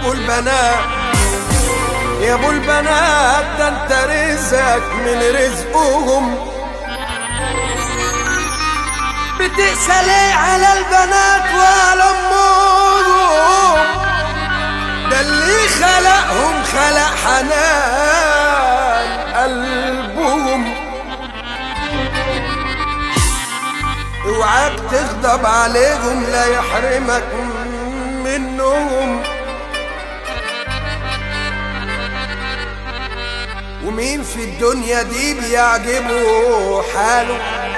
ابو البنات يا ابو البنات ده انت رزقك من رزقهم بتقسى ليه على البنات وعلى امهم ده اللي خلقهم خلق حنان قلبهم اوعاك تغضب عليهم لا يحرمك منهم ومين في الدنيا دي بيعجبه حاله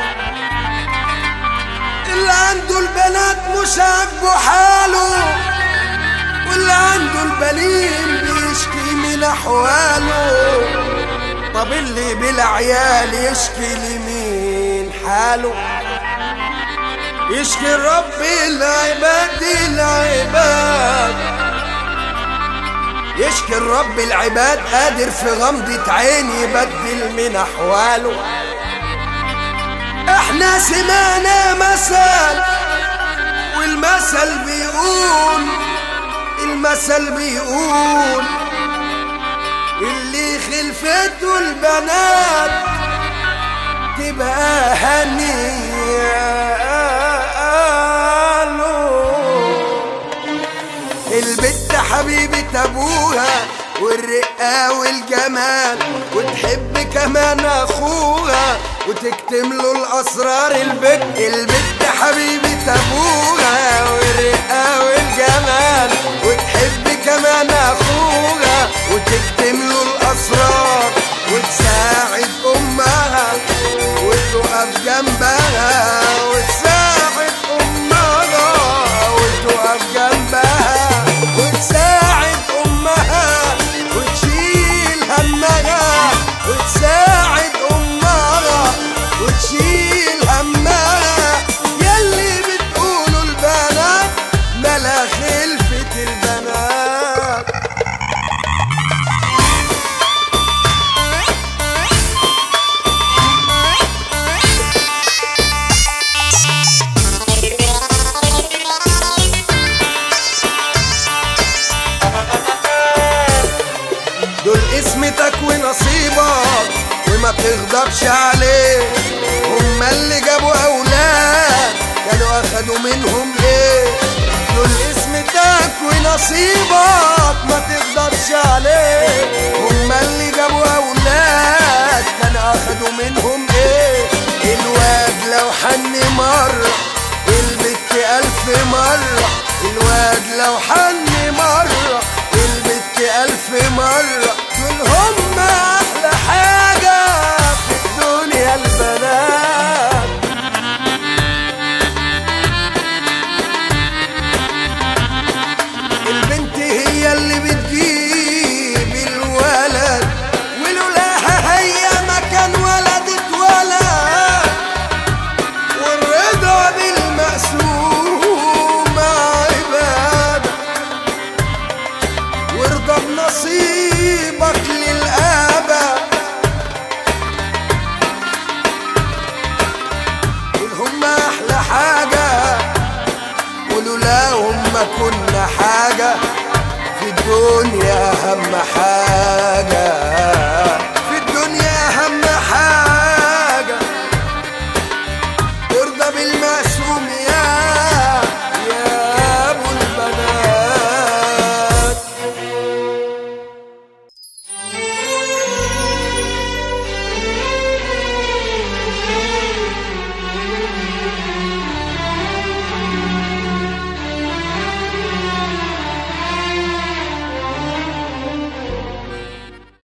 اللي عنده البنات مش عاجبه حاله واللي عنده البنين بيشكي من احواله طب اللي بالعيال يشكي لمين حاله يشكي الرب العباد العباد يشكي الرب العباد قادر في غمضة عين يبدل من أحواله احنا سمعنا مثل والمثل بيقول المثل بيقول اللي خلفته البنات تبقى هنية البت حبيبة أبوها والرقة والجمال وتحب كمان أخوها وتكتم له الأسرار البت البت حبيبة أبوها والرقة والجمال وتحب كمان أخوها وتكتم له الأسرار وتساعد أمها وتقف جنبها وتساعد أمها وتقف جنبها وتساعد أمها وتشيل همها وتساعد أمها وتشيل همها يلي بتقولوا البنات ملا خلفة البنات دول اسمتك ونصيبك وما تغضبش عليه هما اللي جابوا اولاد كانوا اخدوا منهم ايه دول اسمتك ونصيبك ما تغضبش عليه هما اللي جابوا اولاد كانوا اخدوا منهم ايه الواد لو حن مرة البت الف مرة الواد لو حن مرة البت ألف مرة دول هم أحلى حاجة في الدنيا البنات البنت هي اللي بتجيب الولد ولولاها هي ما كان ولد اتولد والرضا بالمقسوم عباده وارضى بنصيبك للآبة دول هم أحلى حاجة ولولاهم ما كنا حاجة في الدنيا أهم حاجة